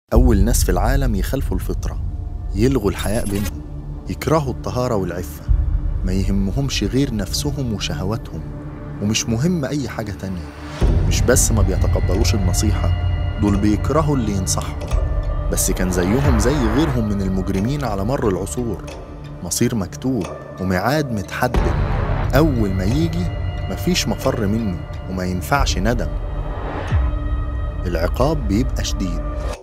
أول ناس في العالم يخالفوا الفطرة يلغوا الحياء بينهم يكرهوا الطهارة والعفة ما يهمهمش غير نفسهم وشهواتهم ومش مهم أي حاجة تانية مش بس ما بيتقبلوش النصيحة دول بيكرهوا اللي ينصحهم بس كان زيهم زي غيرهم من المجرمين على مر العصور مصير مكتوب وميعاد متحدد أول ما يجي مفيش مفر منه وما ينفعش ندم العقاب بيبقى شديد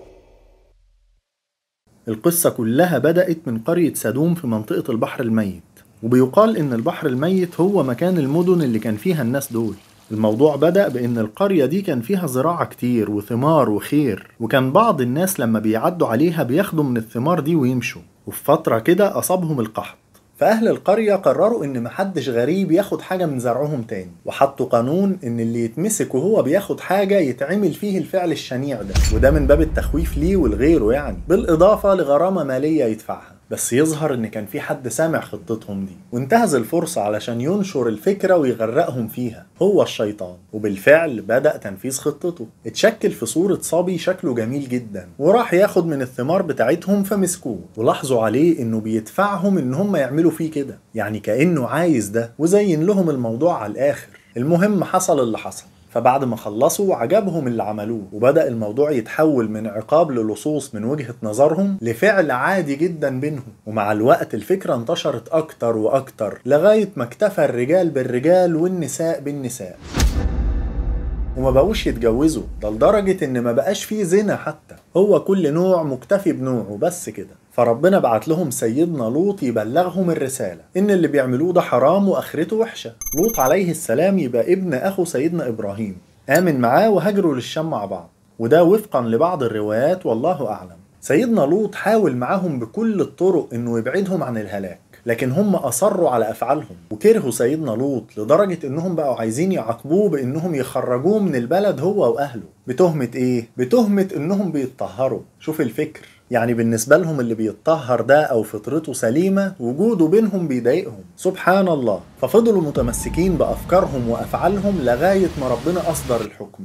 القصة كلها بدأت من قرية سدوم في منطقة البحر الميت وبيقال إن البحر الميت هو مكان المدن اللي كان فيها الناس دول الموضوع بدأ بإن القرية دي كان فيها زراعة كتير وثمار وخير وكان بعض الناس لما بيعدوا عليها بياخدوا من الثمار دي ويمشوا وفي فترة كده أصابهم القحط فأهل القرية قرروا إن محدش غريب ياخد حاجة من زرعهم تاني وحطوا قانون إن اللي يتمسك وهو بياخد حاجة يتعمل فيه الفعل الشنيع ده وده من باب التخويف ليه ولغيره يعني بالإضافة لغرامة مالية يدفعها بس يظهر ان كان في حد سامع خطتهم دي وانتهز الفرصة علشان ينشر الفكرة ويغرقهم فيها هو الشيطان وبالفعل بدأ تنفيذ خطته اتشكل في صورة صبي شكله جميل جدا وراح ياخد من الثمار بتاعتهم فمسكوه ولاحظوا عليه انه بيدفعهم ان هم يعملوا فيه كده يعني كأنه عايز ده وزين لهم الموضوع على الآخر المهم حصل اللي حصل فبعد ما خلصوا عجبهم اللي عملوه وبدأ الموضوع يتحول من عقاب للصوص من وجهة نظرهم لفعل عادي جدا بينهم ومع الوقت الفكرة انتشرت أكتر وأكتر لغاية ما اكتفى الرجال بالرجال والنساء بالنساء وما بقوش يتجوزوا ده لدرجة إن ما بقاش فيه زنا حتى هو كل نوع مكتفي بنوعه بس كده فربنا بعت لهم سيدنا لوط يبلغهم الرسالة إن اللي بيعملوه ده حرام وآخرته وحشة لوط عليه السلام يبقى ابن أخو سيدنا إبراهيم آمن معاه وهاجروا للشام مع بعض وده وفقا لبعض الروايات والله أعلم سيدنا لوط حاول معاهم بكل الطرق إنه يبعدهم عن الهلاك لكن هم أصروا على أفعالهم وكرهوا سيدنا لوط لدرجة إنهم بقوا عايزين يعاقبوه بإنهم يخرجوه من البلد هو وأهله بتهمة إيه؟ بتهمة إنهم بيتطهروا شوف الفكر يعني بالنسبة لهم اللي بيتطهر ده أو فطرته سليمة وجوده بينهم بيضايقهم سبحان الله ففضلوا متمسكين بأفكارهم وأفعالهم لغاية ما ربنا أصدر الحكم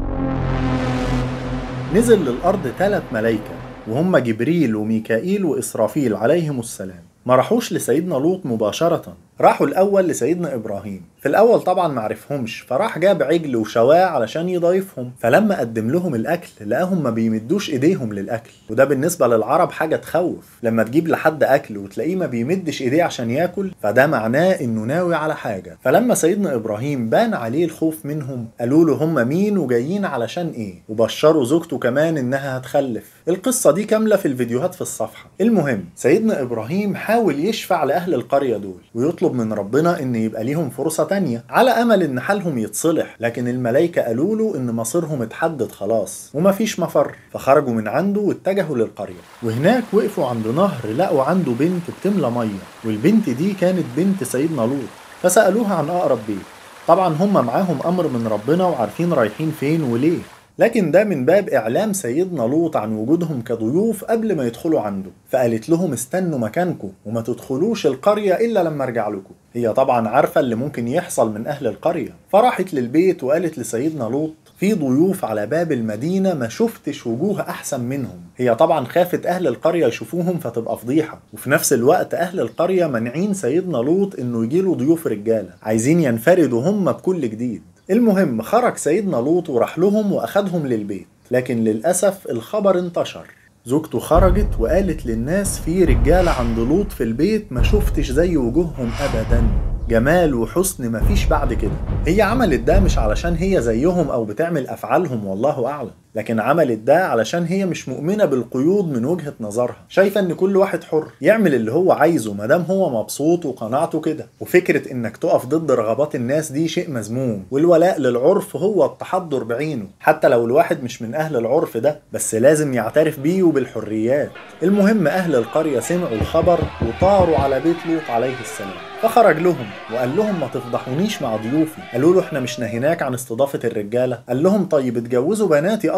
نزل للأرض ثلاث ملايكة وهم جبريل وميكائيل وإسرافيل عليهم السلام ما راحوش لسيدنا لوط مباشرة راحوا الأول لسيدنا إبراهيم في الأول طبعا معرفهمش فراح جاب عجل وشواه علشان يضيفهم فلما قدم لهم الأكل لقاهم ما بيمدوش إيديهم للأكل وده بالنسبة للعرب حاجة تخوف لما تجيب لحد أكل وتلاقيه ما بيمدش إيديه عشان ياكل فده معناه إنه ناوي على حاجة فلما سيدنا إبراهيم بان عليه الخوف منهم قالوا له هم مين وجايين علشان إيه وبشروا زوجته كمان إنها هتخلف القصة دي كاملة في الفيديوهات في الصفحة المهم سيدنا إبراهيم حاول يشفع لأهل القرية دول ويطلب من ربنا إن يبقى ليهم فرصة تانية على أمل إن حالهم يتصلح لكن الملايكة قالوا له إن مصيرهم اتحدد خلاص ومفيش مفر فخرجوا من عنده واتجهوا للقرية وهناك وقفوا عند نهر لقوا عنده بنت بتملى مية والبنت دي كانت بنت سيدنا لوط فسألوها عن أقرب بيت طبعا هم معاهم أمر من ربنا وعارفين رايحين فين وليه لكن ده من باب إعلام سيدنا لوط عن وجودهم كضيوف قبل ما يدخلوا عنده فقالت لهم استنوا مكانكم وما تدخلوش القرية إلا لما أرجع لكم هي طبعا عارفة اللي ممكن يحصل من أهل القرية فراحت للبيت وقالت لسيدنا لوط في ضيوف على باب المدينة ما شفتش وجوه أحسن منهم هي طبعا خافت أهل القرية يشوفوهم فتبقى فضيحة وفي نفس الوقت أهل القرية منعين سيدنا لوط إنه يجيله ضيوف رجالة عايزين ينفردوا هم بكل جديد المهم خرج سيدنا لوط وراح لهم واخدهم للبيت لكن للاسف الخبر انتشر زوجته خرجت وقالت للناس في رجالة عند لوط في البيت ما شفتش زي وجوههم أبدا جمال وحسن مفيش بعد كده هي عملت ده مش علشان هي زيهم أو بتعمل أفعالهم والله أعلم لكن عملت ده علشان هي مش مؤمنة بالقيود من وجهة نظرها شايفة ان كل واحد حر يعمل اللي هو عايزه مادام هو مبسوط وقناعته كده وفكرة انك تقف ضد رغبات الناس دي شيء مذموم والولاء للعرف هو التحضر بعينه حتى لو الواحد مش من اهل العرف ده بس لازم يعترف بيه وبالحريات المهم اهل القرية سمعوا الخبر وطاروا على بيت لوط عليه السلام فخرج لهم وقال لهم ما تفضحونيش مع ضيوفي قالوا له احنا مش نهيناك عن استضافة الرجالة قال لهم طيب اتجوزوا بناتي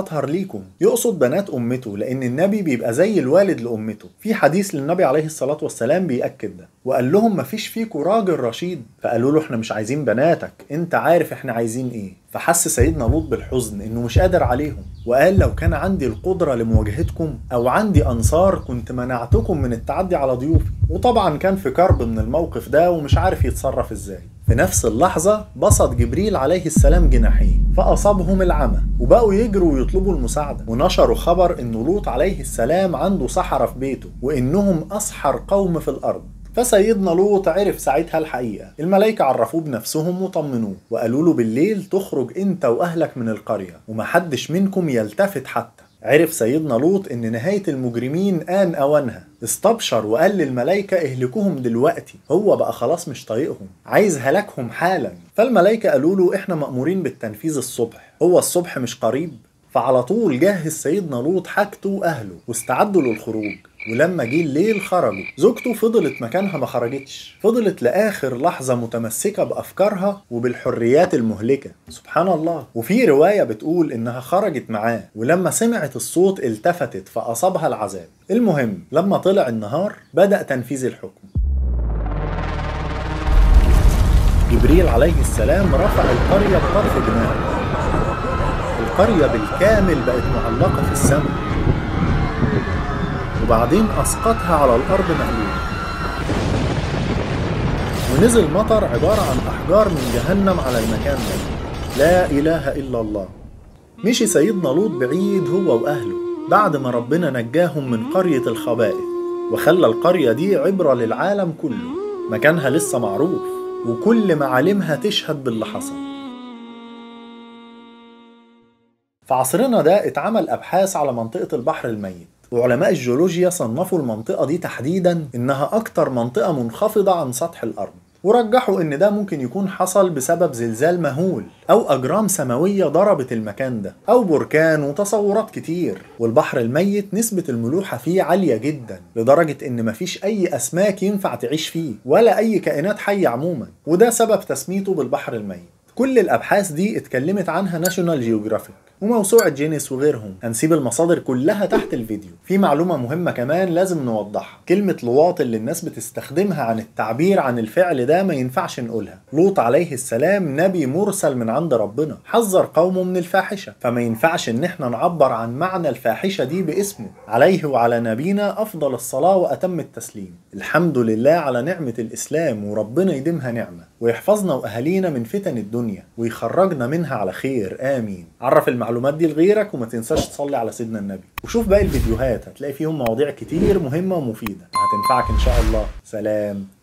اطهر ليكم يقصد بنات امته لان النبي بيبقى زي الوالد لامته في حديث للنبي عليه الصلاه والسلام بياكد ده وقال لهم مفيش فيكم راجل رشيد فقالوا له احنا مش عايزين بناتك انت عارف احنا عايزين ايه فحس سيدنا لوط بالحزن انه مش قادر عليهم وقال لو كان عندي القدره لمواجهتكم او عندي انصار كنت منعتكم من التعدي على ضيوفي وطبعا كان في كرب من الموقف ده ومش عارف يتصرف ازاي في نفس اللحظة بسط جبريل عليه السلام جناحيه فأصابهم العمى وبقوا يجروا ويطلبوا المساعدة ونشروا خبر إن لوط عليه السلام عنده سحرة في بيته وإنهم أسحر قوم في الأرض فسيدنا لوط عرف ساعتها الحقيقة الملائكة عرفوه بنفسهم وطمنوه وقالوا له بالليل تخرج انت واهلك من القرية ومحدش منكم يلتفت حتى عرف سيدنا لوط ان نهاية المجرمين آن اوانها استبشر وقال للملائكة اهلكوهم دلوقتي هو بقى خلاص مش طايقهم عايز هلاكهم حالا فالملائكة قالوا له احنا مأمورين بالتنفيذ الصبح هو الصبح مش قريب فعلى طول جهز سيدنا لوط حاجته واهله واستعدوا للخروج ولما جه الليل خرجوا زوجته فضلت مكانها ما خرجتش فضلت لاخر لحظه متمسكه بافكارها وبالحريات المهلكه سبحان الله وفي روايه بتقول انها خرجت معاه ولما سمعت الصوت التفتت فاصابها العذاب المهم لما طلع النهار بدا تنفيذ الحكم جبريل عليه السلام رفع القريه بطرف دماغه القريه بالكامل بقت معلقه في السماء وبعدين أسقطها على الأرض مقلوبة ونزل مطر عبارة عن أحجار من جهنم على المكان ده لا إله إلا الله مشي سيدنا لوط بعيد هو وأهله بعد ما ربنا نجاهم من قرية الخبائث وخلى القرية دي عبرة للعالم كله مكانها لسه معروف وكل معالمها تشهد باللي حصل في عصرنا ده اتعمل أبحاث على منطقة البحر الميت وعلماء الجيولوجيا صنفوا المنطقة دي تحديدا إنها أكتر منطقة منخفضة عن سطح الأرض ورجحوا إن ده ممكن يكون حصل بسبب زلزال مهول أو أجرام سماوية ضربت المكان ده أو بركان وتصورات كتير والبحر الميت نسبة الملوحة فيه عالية جدا لدرجة إن مفيش أي أسماك ينفع تعيش فيه ولا أي كائنات حية عموما وده سبب تسميته بالبحر الميت كل الأبحاث دي اتكلمت عنها ناشونال جيوغرافيك وموسوعة جينيس وغيرهم هنسيب المصادر كلها تحت الفيديو في معلومة مهمة كمان لازم نوضحها كلمة لواط اللي الناس بتستخدمها عن التعبير عن الفعل ده ما ينفعش نقولها لوط عليه السلام نبي مرسل من عند ربنا حذر قومه من الفاحشة فما ينفعش ان احنا نعبر عن معنى الفاحشة دي باسمه عليه وعلى نبينا افضل الصلاة واتم التسليم الحمد لله على نعمة الاسلام وربنا يديمها نعمة ويحفظنا واهالينا من فتن الدنيا ويخرجنا منها على خير امين عرف المعلومات دي لغيرك وما تنساش تصلي على سيدنا النبي وشوف باقي الفيديوهات هتلاقي فيهم مواضيع كتير مهمة ومفيدة هتنفعك ان شاء الله سلام